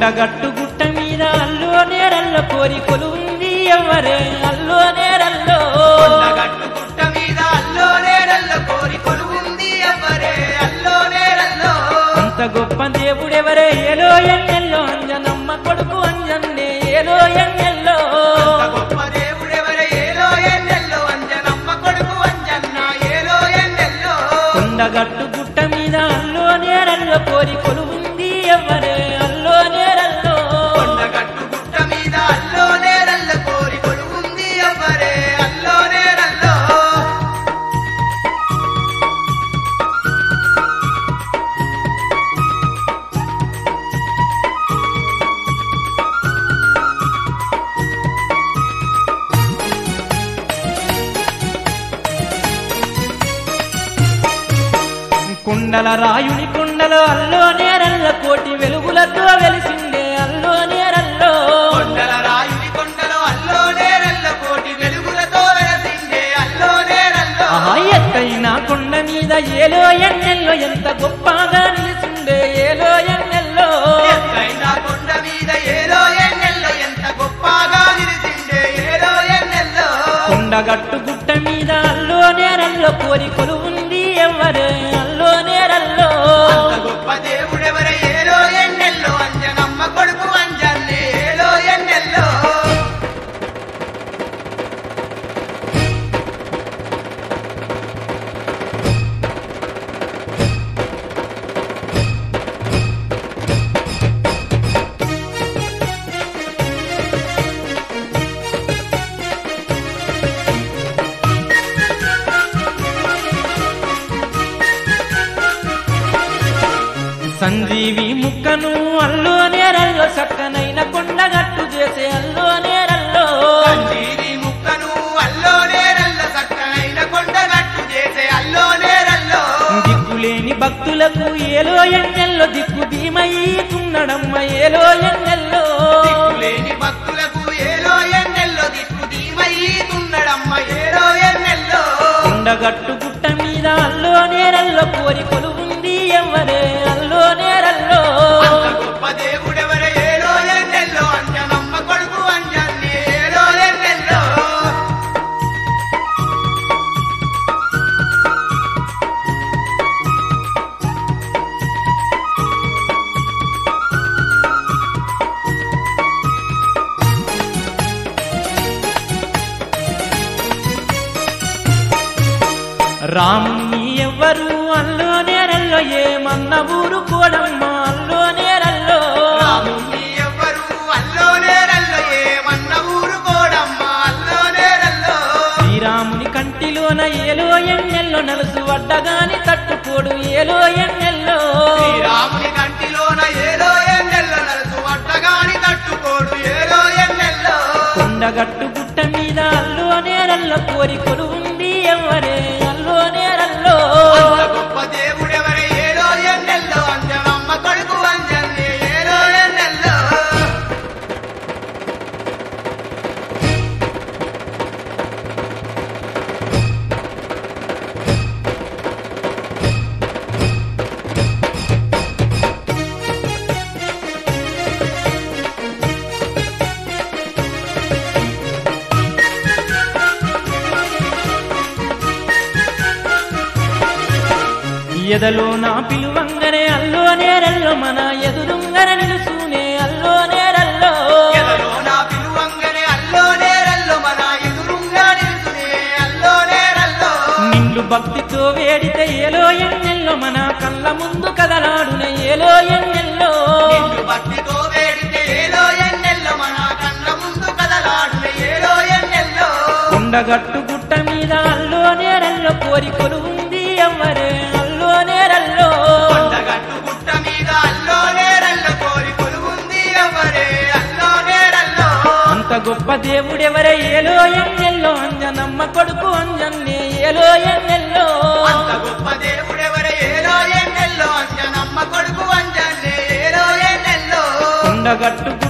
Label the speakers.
Speaker 1: కొండగట్టు గుట్ట మీద అల్లో నేరల్ల కోరి కొలువుంది ఎవరే అల్లో నేరల్లో
Speaker 2: కొండగట్టు గుట్ట మీద అల్లో నేరల్లో కోరి కొలువుంది ఎవరే అల్లో నేరల్లో
Speaker 1: అంత గొప్ప దేవుడెవరే ఏలో ఎన్నెల్లో అంజనమ్మ కొడుకు అంజన్నే ఏలో ఎన్నెల్లో
Speaker 2: అంత గొప్ప దేవుడెవరే ఏలో ఎన్నెల్లో అంజనమ్మ కొడుకు అంజన్న ఏలో ఎన్నెల్లో
Speaker 1: కొండగట్టు గుట్ట మీద అల్లో నేరల్లో కోరి కొలువుంది ఎవరే అల్లో నేరల్లో
Speaker 2: కొండగట్టు గుట్ట మీద అల్లో నేరల్లో కోరి కొలువుంది ఎవరే అల్లో నేరల్లో
Speaker 1: కుండల రాయుని కుండలో అల్లో నేరల్ల కోటి వెలుగులతో వెలిసిందే అల్లో నేరల్లో
Speaker 2: కొండల రాయుని కొండలో అల్లో నేరల్లో కోటి వెలుగులతో వెలసిందే అల్లో నేరల్లో
Speaker 1: ఆహా ఎత్తైన కొండ మీద ఏలో ఎన్నెల్లో ఎంత గొప్పగా నిలిసిందే ఏలో ఎన్నెల్లో
Speaker 2: ఎత్తైన కొండ మీద ఏలో ఎన్నెల్లో ఎంత గొప్పగా నిలిచిండే ఏలో ఎన్నెల్లో
Speaker 1: కొండగట్టు గుట్ట మీద అల్లో నేరల్లో కోరి కొలువుంది ఎవరే అల్లో నేరల్లో
Speaker 2: అంత గొప్ప దేవుడెవర ఏలో ఎన్నెల్లో అంజనమ్మ కొడుకు అంజన్నే ఏలో ఎన్నెల్లో
Speaker 1: సంజీవి ముక్కను అల్లో నేరల్లో చక్కనైన కొండగట్టు చేసే అల్లో నేరల్లో
Speaker 2: సంజీవి ముక్కను అల్లో నేరల్ల చక్కనైన కొండగట్టు చేసే అల్లో నేరల్లో
Speaker 1: దిక్కులేని భక్తులకు ఏలో ఎన్నెల్లో దిక్కు ధీమయ్యున్నడమ్మ ఏలో ఎన్నెల్లో
Speaker 2: దిక్కులేని భక్తులకు ఏలో ఎన్నెల్లో దిక్కు ధీమయ్యున్నడమ్మ ఏలో ఎన్నెల్లో
Speaker 1: కొండగట్టు గుట్ట మీద అల్లో నేరల్లో కోరి కొలువుంది ఎవరే అల్లో నేరల్లో
Speaker 2: అంత గొప్ప దేవుడెవర ఏలో ఎన్నెల్లో అంజనమ్మ కొడుకు అంజన్నే ఏలో ఎన్నెల్లో
Speaker 1: రాముని ఎవ్వరు అల్లో నేరల్లో ఏమన్న ఊరు కోడమ్మ అల్లో నేరల్లో
Speaker 2: రాముని ఎవ్వరు అల్లో నేరల్లో ఏమన్న ఊరుకోడమ్మ అల్లో నేరల్లో
Speaker 1: శ్రీరాముని కంటిలోన ఏలో ఎన్నెల్లో నలుసు వడ్డగాని తట్టుకోడు ఏలో ఎన్నెల్లో
Speaker 2: శ్రీరాముని కంటిలోన ఏలో ఎన్నెల్లో నలుసు వట్టగాని తట్టుకోడు ఏలో ఎన్నెల్లో
Speaker 1: కొండగట్టు గుట్ట మీద అల్లో నేరల్లో కోరి కొలువుంది ఎవరే అల్లో నేరల్లో
Speaker 2: అంత గొప్ప దేవుడెవర ఏలో ఎన్నెల్లో అంజనమ్మ కొడుకు అంజన్నే ఏలో ఎన్నెల్లో
Speaker 1: ఎదలో నా పిలువంగనే అల్లో నేరల్లో మన ఎదురుంగన నిలుసునే అల్లో నేరల్లో
Speaker 2: ఎదలో నా పిలువంగనే అల్లో నేరల్లో మన ఎదురుంగా నిలుచునే అల్లో నేరల్లో
Speaker 1: నిన్ను భక్తితో వేడితే ఏలో ఎన్నెల్లో మన కళ్ళ ముందు కదలాడునే ఏలో ఎన్నెల్లో
Speaker 2: నిన్ను భక్తితో వేడితే ఏలో ఎన్నెల్లో మన కళ్ళ ముందు కదలాడునే ఏలో ఎన్నెల్లో
Speaker 1: కొండగట్టు గుట్ట మీద అల్లో నేరల్లో కోరి కొలువుంది ఎవరే అల్లో నేరల్లో
Speaker 2: కొండగట్టు గుట్ట మీద అల్లో నేరల్లో కోరి కొలువుంది ఎవరే అల్లో నేరల్లో
Speaker 1: అంత గొప్ప దేవుడెవరే ఏలో ఎన్నెల్లో అంజనమ్మ కొడుకు అంజన్నే ఏలో ఎన్నెల్లో
Speaker 2: అంత గొప్ప దేవుడెవర ఏలో ఎన్నెల్లో అంజనమ్మ కొడుకు అంజన్నే ఏలో ఎన్నెల్లో
Speaker 1: కొండగట్టు